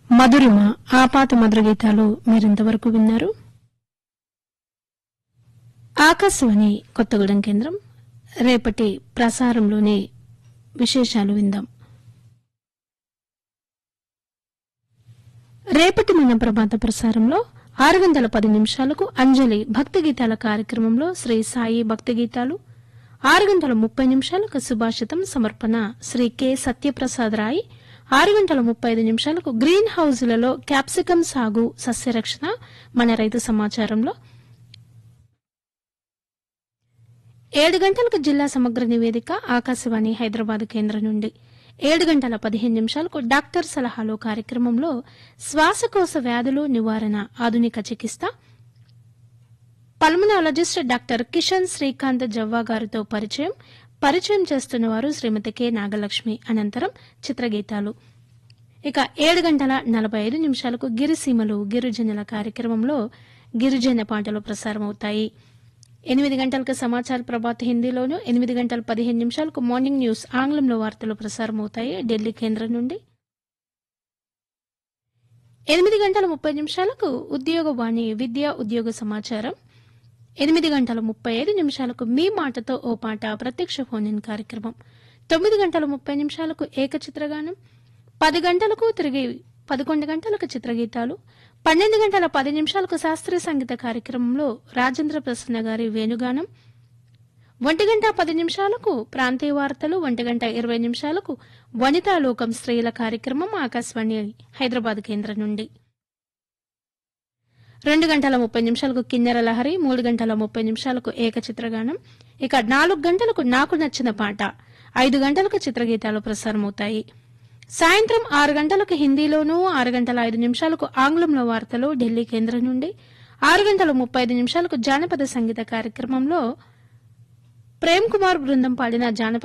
మధురిమ ఆపాత మధుర గీతాలు మీరింతవరకు విన్నారు ఆకాశవాణి కొత్తగూడెం కేంద్రం రేపటి ప్రసారంలోని విశేషాలు విందాం రేపటి మన ప్రభాత ప్రసారంలో ఆరు గంటల పది నిమిషాలకు అంజలి భక్తి గీతాల కార్యక్రమంలో శ్రీ సాయి భక్తి గీతాలు ఆరు గంటల ముప్పై నిమిషాలకు సుభాషితం సమర్పణ శ్రీ కె సత్యప్రసాద్ రాయ్ ఆరు గంటల ముప్పై ఐదు నిమిషాలకు గ్రీన్ హౌజులలో క్యాప్సికం సాగు సస్యరక్షణ మన రైతు సమాచారంలో ఏడు గంటలకు జిల్లా సమగ్ర నివేదిక ఆకాశవాణి హైదరాబాద్ కేంద్రం నుండి ఏడు గంటల పదిహేను నిమిషాలకు డాక్టర్ సలహాలో కార్యక్రమంలో శ్వాసకోశ వ్యాధులు నివారణ ఆధునిక చికిత్స పల్మనాలజిస్ట్ డాక్టర్ కిషన్ శ్రీకాంత్ జవ్వా గారితో పరిచయం పరిచయం చేస్తున్న వారు శ్రీమతి కె నాగలక్ష్మి అనంతరం చిత్రగీతాలు ఇక ఏడు గంటల నలభై ఐదు నిమిషాలకు గిరిసీమలు గిరిజనుల కార్యక్రమంలో గిరిజన పాటలు ప్రసారమవుతాయి ఎనిమిది గంటలకు సమాచార ప్రభాత్ హిందీలోను ఎనిమిది గంటల పదిహేను నిమిషాలకు మార్నింగ్ న్యూస్ ఆంగ్లంలో వార్తలు ప్రసారమవుతాయి ఢిల్లీ కేంద్రం నుండి ఎనిమిది గంటల ముప్పై నిమిషాలకు ఉద్యోగవాణి విద్యా ఉద్యోగ సమాచారం ఎనిమిది గంటల ముప్పై ఐదు నిమిషాలకు మీ మాటతో ఓ పాట ప్రత్యక్ష ఫోన్ ఇన్ కార్యక్రమం తొమ్మిది గంటల ముప్పై నిమిషాలకు ఏకచిత్రగానం పది గంటలకు తిరిగి పదకొండు గంటలకు చిత్రగీతాలు పన్నెండు గంటల పది నిమిషాలకు శాస్త్రీయ సంగీత కార్యక్రమంలో రాజేంద్ర ప్రసన్న గారి వేణుగానం ఒంటి గంట పది నిమిషాలకు ప్రాంతీయ వార్తలు ఒంటి గంట ఇరవై నిమిషాలకు వనితా లోకం స్త్రీల కార్యక్రమం ఆకాశవాణి హైదరాబాద్ కేంద్రం నుండి రెండు గంటల ముప్పై నిమిషాలకు కిన్నెర లహరి మూడు గంటల ముప్పై నిమిషాలకు ఏకచిత్రగానం ఇక నాలుగు గంటలకు నాకు నచ్చిన పాట ఐదు గంటలకు చిత్రగీతాలు ప్రసారమవుతాయి సాయంత్రం ఆరు గంటలకు హిందీలోనూ ఆరు గంటల ఐదు నిమిషాలకు ఆంగ్లంలో వార్తలు ఢిల్లీ కేంద్రం నుండి ఆరు గంటల ముప్పై ఐదు నిమిషాలకు జానపద సంగీత కార్యక్రమంలో ప్రేమ్ కుమార్ బృందం పాడిన జానపద